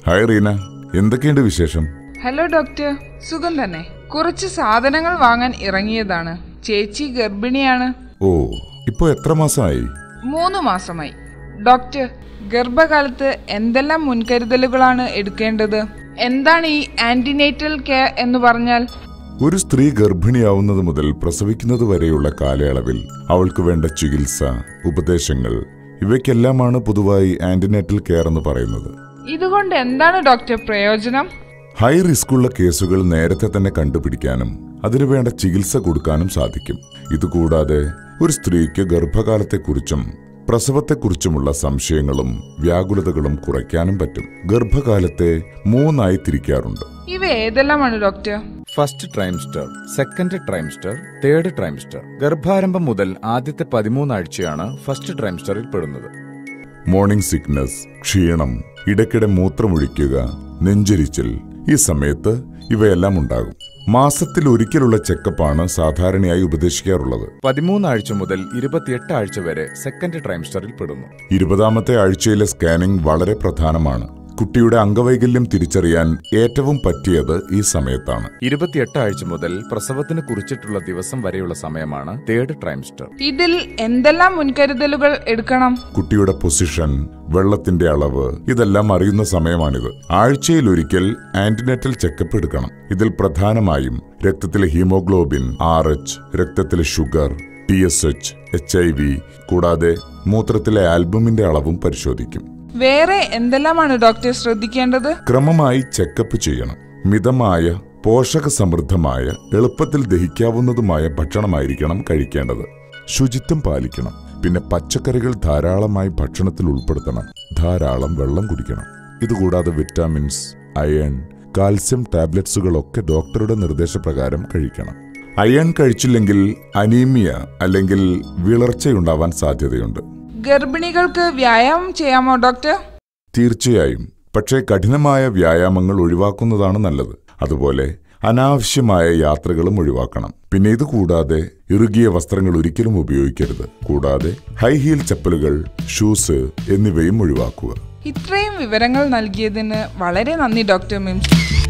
hi Reena എന്തൊക്കെയുണ്ട് വിശേഷം hello doctor സുഖം തന്നെ കുറച്ച് സാധനങ്ങൾ വാങ്ങാൻ ഇറങ്ങിയതാണ് ചേച്ചി ഗർഭിണിയാണ് ഓ ഇപ്പോ എത്ര മാസമായി മൂന്ന് മാസമായി ഡോക്ടർ ഗർഭകാലത്ത് എന്തെല്ലാം മുൻകരുതലുകളാണ് എടുക്കേണ്ടത് എന്താണ് ഈ ആന്റിനേറ്റൽ കെയർ എന്ന് പറഞ്ഞാൽ ഒരു സ്ത്രീ ഗർഭിണിയാവുന്നത് മുതൽ പ്രസവിക്കുന്നത് വരെയുള്ള കാലയളവിൽ അവൾക്ക് വേണ്ട ചികിത്സ ഉപദേശങ്ങൾ ഇവയ്ക്കെല്ലാമാണ് പൊതുവായി ആന്റിനേറ്റൽ കെയർ എന്ന് പറയുന്നത് ഇതുകൊണ്ട് എന്താണ് ഡോക്ടർ പ്രയോജനം ഹൈ റിസ്ക്കുള്ള കേസുകൾ നേരത്തെ തന്നെ കണ്ടുപിടിക്കാനും അതിനുവേണ്ട ചികിത്സ കൊടുക്കാനും സാധിക്കും ഇതുകൂടാതെ ഒരു സ്ത്രീക്ക് ഗർഭകാലത്തെക്കുറിച്ചും പ്രസവത്തെക്കുറിച്ചുമുള്ള സംശയങ്ങളും വ്യാകുലതകളും കുറയ്ക്കാനും പറ്റും ഗർഭകാലത്തെ മൂന്നായി തിരിക്കാറുണ്ട് ഇവ ഏതെല്ലാമാണ് doctor first trimester second trimester third trimester ഗർഭാരംഭം മുതൽ ആദ്യത്തെ പതിമൂന്നാഴ്ചയാണ് ഫസ്റ്റ് ട്രൈംസ്റ്ററിൽ പെടുന്നത് മോർണിംഗ് സിക്നസ് ക്ഷീണം ഇടയ്ക്കിടെ മൂത്രമൊഴിക്കുക നെഞ്ചരിച്ചിൽ ഈ സമയത്ത് ഇവയെല്ലാം ഉണ്ടാകും മാസത്തിൽ ഒരിക്കലുള്ള ചെക്കപ്പാണ് സാധാരണയായി ഉപദേശിക്കാറുള്ളത് പതിമൂന്നാഴ്ച മുതൽ ഇരുപത്തിയെട്ട് ആഴ്ച വരെ സെക്കൻഡ് ട്രൈംസ്റ്ററിൽ പെടുന്നു ഇരുപതാമത്തെ ആഴ്ചയിലെ സ്കാനിംഗ് വളരെ പ്രധാനമാണ് കുട്ടിയുടെ അംഗവൈകല്യം തിരിച്ചറിയാൻ ഏറ്റവും പറ്റിയത് ഈ സമയത്താണ് ഇരുപത്തിയെട്ട് ആഴ്ച മുതൽ പ്രസവത്തിന് കുറിച്ചിട്ടുള്ള ദിവസം വരെയുള്ള സമയമാണ് തേർഡ് ട്രൈംസ്റ്റർ ഇതിൽ എന്തെല്ലാം മുൻകരുതലുകൾ എടുക്കണം കുട്ടിയുടെ പൊസിഷൻ വെള്ളത്തിന്റെ അളവ് ഇതെല്ലാം അറിയുന്ന സമയമാണിത് ആഴ്ചയിൽ ഒരിക്കൽ ആന്റിനേറ്റൽ ചെക്കപ്പ് എടുക്കണം ഇതിൽ പ്രധാനമായും രക്തത്തിലെ ഹീമോഗ്ലോബിൻ ആർ എച്ച് രക്തത്തിലെ sugar T S H H I V കൂടാതെ മൂത്രത്തിലെ ആൽബുമിന്റെ അളവും പരിശോധിക്കും വേറെ എന്തെല്ലാമാണ് ഡോക്ടർ ശ്രദ്ധിക്കേണ്ടത് ക്രമമായി ചെക്കപ്പ് ചെയ്യണം മിതമായ പോഷക സമൃദ്ധമായ എളുപ്പത്തിൽ ദഹിക്കാവുന്നതുമായ ഭക്ഷണമായിരിക്കണം കഴിക്കേണ്ടത് ശുചിത്വം പാലിക്കണം പിന്നെ പച്ചക്കറികൾ ധാരാളമായി ഭക്ഷണത്തിൽ ഉൾപ്പെടുത്തണം ധാരാളം വെള്ളം കുടിക്കണം ഇതുകൂടാതെ വിറ്റാമിൻസ് അയൺ കാൽസ്യം ടാബ്ലറ്റ്സുകളൊക്കെ ഡോക്ടറുടെ നിർദ്ദേശപ്രകാരം കഴിക്കണം അയൺ കഴിച്ചില്ലെങ്കിൽ അനീമിയ അല്ലെങ്കിൽ വിളർച്ചയുണ്ടാവാൻ സാധ്യതയുണ്ട് ഗർഭിണികൾക്ക് വ്യായാമം ചെയ്യാമോ ഡോക്ടർ തീർച്ചയായും പക്ഷേ കഠിനമായ വ്യായാമങ്ങൾ ഒഴിവാക്കുന്നതാണ് നല്ലത് അതുപോലെ അനാവശ്യമായ യാത്രകളും ഒഴിവാക്കണം പിന്നെ ഇത് കൂടാതെ ഇറുകിയ വസ്ത്രങ്ങൾ ഒരിക്കലും ഉപയോഗിക്കരുത് കൂടാതെ ഹൈ ഹീൽ ചപ്പലുകൾ ഷൂസ് എന്നിവയും ഒഴിവാക്കുക ഇത്രയും വിവരങ്ങൾ നൽകിയതിന് വളരെ നന്ദി ഡോക്ടർ മിംസ്